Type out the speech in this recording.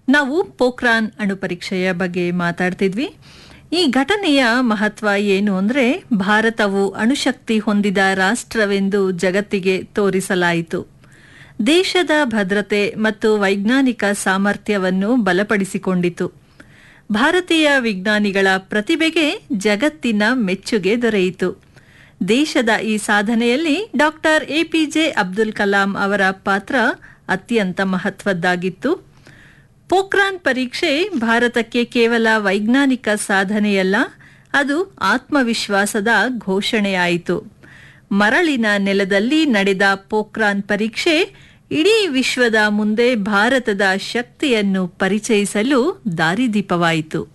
ನಾವು ಪೋಖ್ರಾನ್ ಅಣು ಪರೀಕ್ಷೆಯ ಬಗ್ಗೆ ಮಾತಾಡ್ತಿದ್ವಿ ಈ ಘಟನೆಯ ಮಹತ್ವ ಏನು ಅಂದ್ರೆ ಭಾರತವು ಅಣುಶಕ್ತಿ ಹೊಂದಿದ ರಾಷ್ಟ್ರವೆಂದು ಜಗತ್ತಿಗೆ ತೋರಿಸಲಾಯಿತು ದೇಶದ ಭದ್ರತೆ ಮತ್ತು ವೈಜ್ಞಾನಿಕ ಸಾಮರ್ಥ್ಯವನ್ನು ಬಲಪಡಿಸಿಕೊಂಡಿತು ಭಾರತೀಯ ವಿಜ್ಞಾನಿಗಳ ಪ್ರತಿಭೆಗೆ ಜಗತ್ತಿನ ಮೆಚ್ಚುಗೆ ದೊರೆಯಿತು ದೇಶದ ಈ ಸಾಧನೆಯಲ್ಲಿ ಡಾಕ್ಟರ್ ಎಪಿಜೆ ಅಬ್ದುಲ್ ಕಲಾಂ ಅವರ ಪಾತ್ರ ಅತ್ಯಂತ ಮಹತ್ವದ್ದಾಗಿತ್ತು ಪೋಖ್ರಾನ್ ಪರೀಕ್ಷೆ ಭಾರತಕ್ಕೆ ಕೇವಲ ವೈಜ್ಞಾನಿಕ ಸಾಧನೆಯಲ್ಲ ಅದು ಆತ್ಮವಿಶ್ವಾಸದ ಘೋಷಣೆಯಾಯಿತು ಮರಳಿನ ನೆಲದಲ್ಲಿ ನಡೆದ ಪೋಖ್ರಾನ್ ಪರೀಕ್ಷೆ ಇಡೀ ವಿಶ್ವದ ಮುಂದೆ ಭಾರತದ ಶಕ್ತಿಯನ್ನು ಪರಿಚಯಿಸಲು ದಾರಿದೀಪವಾಯಿತು